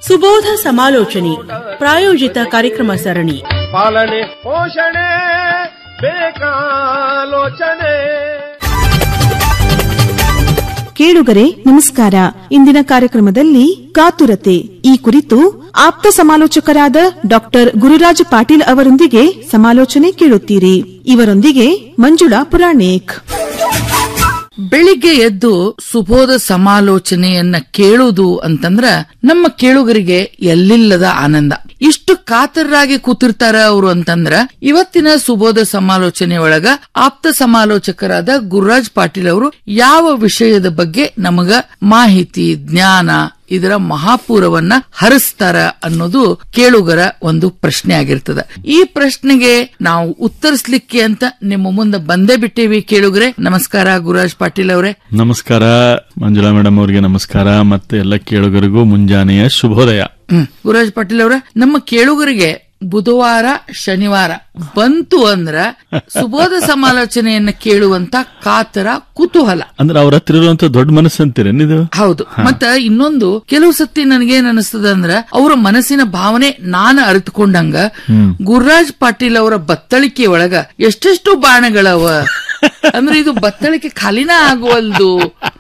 ಸುಬೋಧ ಸಮಾಲೋಚನೆ ಪ್ರಾಯೋಜಿತ ಕಾರ್ಯಕ್ರಮ ಸರಣಿ ಪಾಲನೆ ಪೋಷಣೆ ಬೇಕಾಲೋಚನೆ ಕೇಳುಗರೆ ನಮಸ್ಕಾರ ಇಂದಿನ ಕಾರ್ಯಕ್ರಮದಲ್ಲಿ ಕಾತುರತೆ ಈ ಕುರಿತು ಆಪ್ತ ಸಮಾಲೋಚಕರಾದ ಡಾಕ್ಟರ್ ಗುರುರಾಜ್ ಪಾಟೀಲ್ ಅವರೊಂದಿಗೆ ಸಮಾಲೋಚನೆ ಕೇಳುತ್ತೀರಿ ಇವರೊಂದಿಗೆ ಮಂಜುಳಾ ಪುರಾಣಿಕ್ ಬೆಳಿಗ್ಗೆ ಎದ್ದು ಸುಬೋಧ ಸಮಾಲೋಚನೆಯನ್ನ ಕೇಳುವುದು ಅಂತಂದ್ರ ನಮ್ಮ ಕೇಳುಗರಿಗೆ ಎಲ್ಲಿಲ್ಲದ ಆನಂದ ಇಷ್ಟು ಕಾತರರಾಗಿ ಕೂತಿರ್ತಾರ ಅವರು ಅಂತಂದ್ರ ಇವತ್ತಿನ ಸುಬೋಧ ಸಮಾಲೋಚನೆ ಒಳಗ ಆಪ್ತ ಸಮಾಲೋಚಕರಾದ ಗುರುರಾಜ್ ಪಾಟೀಲ್ ಅವರು ಯಾವ ವಿಷಯದ ಬಗ್ಗೆ ನಮಗ ಮಾಹಿತಿ ಜ್ಞಾನ ಇದರ ಮಹಾಪೂರವನ್ನ ಹರಿಸ್ತಾರ ಅನ್ನೋದು ಕೇಳುಗರ ಒಂದು ಪ್ರಶ್ನೆ ಆಗಿರ್ತದ ಈ ಪ್ರಶ್ನೆಗೆ ನಾವು ಉತ್ತರಿಸ್ಲಿಕ್ಕೆ ಅಂತ ನಿಮ್ಮ ಮುಂದೆ ಬಂದೇ ಬಿಟ್ಟೇವಿ ಕೇಳುಗರೆ ನಮಸ್ಕಾರ ಗುರುರಾಜ್ ಪಾಟೀಲ್ ಅವರೇ ನಮಸ್ಕಾರ ಮಂಜುಳಾ ಮೇಡಮ್ ಅವರಿಗೆ ನಮಸ್ಕಾರ ಮತ್ತೆ ಎಲ್ಲ ಕೇಳುಗರಿಗೂ ಮುಂಜಾನೆಯ ಶುಭೋದಯ ಹ್ಮ್ ಗುರುರಾಜ್ ಪಾಟೀಲ್ ಅವರ ನಮ್ಮ ಕೇಳುಗರಿಗೆ ಬುಧವಾರ ಶನಿವಾರ ಬಂತು ಅಂದ್ರ ಸುಬೋಧ ಸಮಾಲೋಚನೆಯನ್ನ ಕೇಳುವಂತ ಕಾತರ ಕುತೂಹಲ ಅಂದ್ರೆ ಅವ್ರ ಹತ್ರ ಇರುವಂತ ದೊಡ್ಡ ಮನಸ್ಸು ಅಂತೀರೇನಿದು ಹೌದು ಮತ್ತ ಇನ್ನೊಂದು ಕೆಲವು ಸತಿ ನನಗೇನ್ ಅನಿಸ್ತದ ಅಂದ್ರ ಅವರ ಮನಸ್ಸಿನ ಭಾವನೆ ನಾನು ಅರಿತುಕೊಂಡಂಗ ಗುರುರಾಜ್ ಪಾಟೀಲ್ ಅವರ ಬತ್ತಳಿಕೆ ಒಳಗ ಎಷ್ಟೆಷ್ಟು ಬಾಣಗಳವ ಅಂದ್ರೆ ಇದು ಬತ್ತಳಿಕೆ ಖಾಲಿನ ಆಗುವಲ್ದು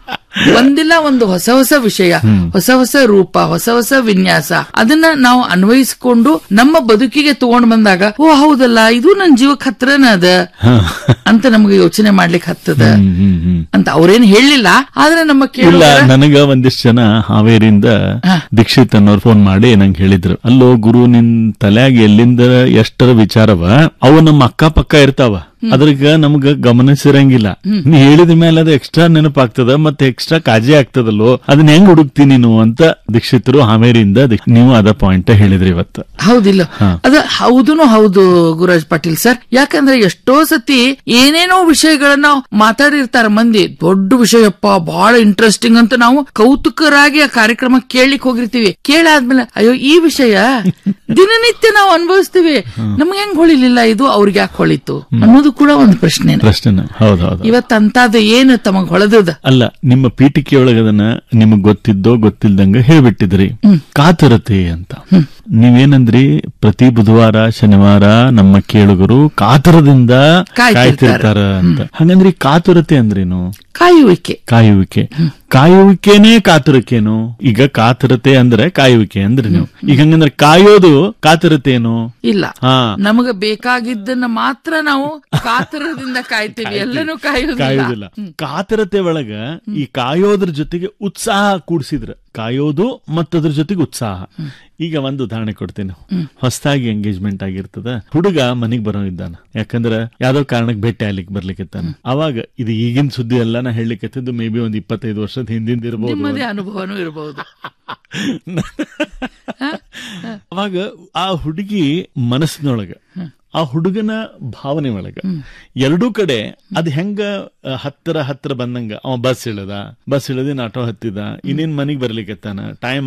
ಒಂದಿಲ್ಲ ಒಂದು ಹೊಸ ಹೊಸ ವಿಷಯ ಹೊಸ ಹೊಸ ರೂಪ ಹೊಸ ಹೊಸ ವಿನ್ಯಾಸ ಅದನ್ನ ನಾವು ಅನ್ವಯಿಸಿಕೊಂಡು ನಮ್ಮ ಬದುಕಿಗೆ ತಗೊಂಡ್ ಬಂದಾಗ ಓ ಹೌದಲ್ಲ ಇದು ನನ್ ಜೀವಕ್ ಹತ್ರನ ಅದ ಅಂತ ನಮ್ಗೆ ಯೋಚನೆ ಮಾಡ್ಲಿಕ್ಕೆ ಹತ್ತದ ಹ್ಮ್, ಹ್ಮ್, ಹ್ಮ್. ಅಂತ ಅವ್ರೇನ್ ಹೇಳಿಲ್ಲ ಆದ್ರೆ ನಮ್ಮ ಇಲ್ಲ ಕೇಳುಗರ ನನಗ ಒಂದಿಷ್ಟು ಜನ ಹಾವೇರಿಯಿಂದ ದೀಕ್ಷಿತ್ ಅನ್ನೋರು ಫೋನ್ ಮಾಡಿ ನಂಗೆ ಹೇಳಿದ್ರು ಅಲ್ಲೋ ಗುರು ನಿನ್ ತಲ್ಯಾಗ ಎಲ್ಲಿಂದ ಎಷ್ಟರ ವಿಚಾರವ ಅವು ನಮ್ಮ ಅಕ್ಕಪಕ್ಕ ಇರ್ತಾವ ಅದ್ರಾಗ ನಮ್ಗ ಗಮನಿಸಿರಂಗಿಲ್ಲ ನೀ ಹೇಳಿದ ಮೇಲೆ ಅದು ಎಕ್ಸ್ಟ್ರಾ ನೆನಪಾಗ್ತದ ಮತ್ತೆ ಎಕ್ಸ್ಟ್ರಾ ಕಾಜಿ ಆಗ್ತದಲ್ಲೋ ಅದನ್ನ ಹೆಂಗ್ ಹುಡುಕ್ತಿ ನೀನು ಅಂತ ದೀಕ್ಷಿತರು ಹಾವೇರಿಯಿಂದ ದೀಕ್ಷ- ನೀವು ಅದ ಪಾಯಿಂಟ್ ಹೇಳಿದ್ರಿ ಇವತ್ತು ಹೌದಿಲ್ಲ ಅದ ಹೌದುನು ಹೌದು ಗುರುರಾಜ್ ಪಾಟೀಲ್ ಸರ್ ಯಾಕಂದ್ರೆ ಎಷ್ಟೋ ಸತಿ ಏನೇನೋ ವಿಷಯಗಳನ್ನ ಮಾತಾಡಿರ್ತಾರ ಮಂದಿ ದೊಡ್ಡ ವಿಷಯಪ್ಪ ಬಹಳ ಇಂಟ್ರೆಸ್ಟಿಂಗ್ ಅಂತ ನಾವು ಕೌತುಕರಾಗಿ ಆ ಕಾರ್ಯಕ್ರಮ ಕೇಳಲಿಕ್ಕೆ ಹೋಗಿರ್ತೀವಿ ಕೇಳಾದ್ಮೇಲೆ ಅಯ್ಯೋ ಈ ವಿಷಯ ದಿನನಿತ್ಯ ನಾವು ಅನುಭವಿಸ್ತೀವಿ ನಮ್ಗೆ ಹೆಂಗ್ ಹೊಳಿಲಿಲ್ಲ ಇದು ಅವ್ರಿಗೆ ಯಾಕೆ ಹೊಳಿತು ಅನ್ನೋದು ಕೂಡ ಒಂದು ಪ್ರಶ್ನೆ ಪ್ರಶ್ನೆ ಹೌದು ಹೌದು ಇವತ್ತಂತಾದ ಏನು ತಮಗ್ ಹೊಳೆದದ ಅಲ್ಲ ನಿಮ್ಮ ಪೀಠಿಕೆಯೊಳಗ ಅದನ್ನ ನಿಮಗ್ ಗೊತ್ತಿದ್ದೋ ಗೊತ್ತಿಲ್ದಂಗ ಹೇಳ್ಬಿಟ್ಟಿದ್ರಿ ಕಾತುರತೆ ಅಂತ ನೀವೇನಂದ್ರಿ ಪ್ರತಿ ಬುಧವಾರ ಶನಿವಾರ ನಮ್ಮ ಕೇಳುಗರು ಕಾತುರದಿಂದ ಕಾಯ್ತಿರ್ತಾರೆ. ಕಾಯ್ತಿರ್ತಾರ ಅಂತ ಹಂಗಂದ್ರಿ ಕಾತುರತೆ ಅಂದ್ರೇನು ಕಾಯುವಿಕೆ ಕಾಯುವಿಕೆ ಕಾಯುವಿಕೆನೇ ಕಾತುರಕೇನು ಈಗ ಕಾತುರತೆ ಅಂದ್ರೆ ಕಾಯುವಿಕೆ ಅಂದ್ರೆ ನೀವು ಈಗ ಹಂಗಂದ್ರೆ ಕಾಯೋದು ಕಾತುರತೆ ಏನು ಇಲ್ಲ ಹಾ ನಮಗ ಬೇಕಾಗಿದ್ದನ್ನ ಮಾತ್ರ ನಾವು ಕಾತರದಿಂದ ಕಾಯ್ತೀವಿ ಎಲ್ಲನೂ ಕಾಯೋದಿಲ್ಲ ಕಾಯೋದಿಲ್ಲ ಕಾತರತೆ ಒಳಗ ಈ ಕಾಯೋದ್ರ ಜೊತೆಗೆ ಉತ್ಸಾಹ ಕೂಡಿಸಿದ್ರ ಕಾಯೋದು ಮತ್ತದ್ರ ಜೊತೆಗೆ ಉತ್ಸಾಹ ಈಗ ಒಂದು ಉದಾಹರಣೆ ಕೊಡ್ತೀನಿ ಹೊಸದಾಗಿ ಎಂಗೇಜ್ಮೆಂಟ್ ಆಗಿರ್ತದ ಹುಡುಗ ಮನಿಗ್ ಬರೋ ಇದ್ದಾನ ಯಾಕಂದ್ರ ಯಾವ್ದೋ ಕಾರಣಕ್ಕೆ ಭೇಟಿ ಆಗ್ಲಿಕ್ಕೆ ಬರ್ಲಿಕ್ಕಿತ್ತಾನ ಅವಾಗ ಇದು ಈಗಿನ ಸುದ್ದಿ ಎಲ್ಲ ನಾ ಹೇಳಲಿಕ್ಕೆ ಮೇ ಬಿ ಒಂದ್ ಇಪ್ಪತ್ತೈದು ವರ್ಷದ ಹಿಂದಿಂದ ಇರ್ಬೋದು ನಿಮ್ಮದೇ ಅನುಭವನೂ ಇರಬಹುದು ಅವಾಗ ಆ ಹುಡುಗಿ ಮನಸ್ಸಿನೊಳಗ ಆ ಹುಡುಗನ ಭಾವನೆ ಒಳಗ ಎರಡೂ ಕಡೆ ಅದ್ ಹೆಂಗ ಆ, ಹತ್ತಿರ ಹತ್ತಿರ ಬಂದಂಗ ಅವ ಬಸ್ ಇಳದ ಬಸ್ ಇಳದಿನ ಆಟೋ ಹತ್ತಿದ ಇನ್ನೇನ್ ಮನಿಗ್ ಬರ್ಲಿಕ್ಕೆ ಟೈಮ್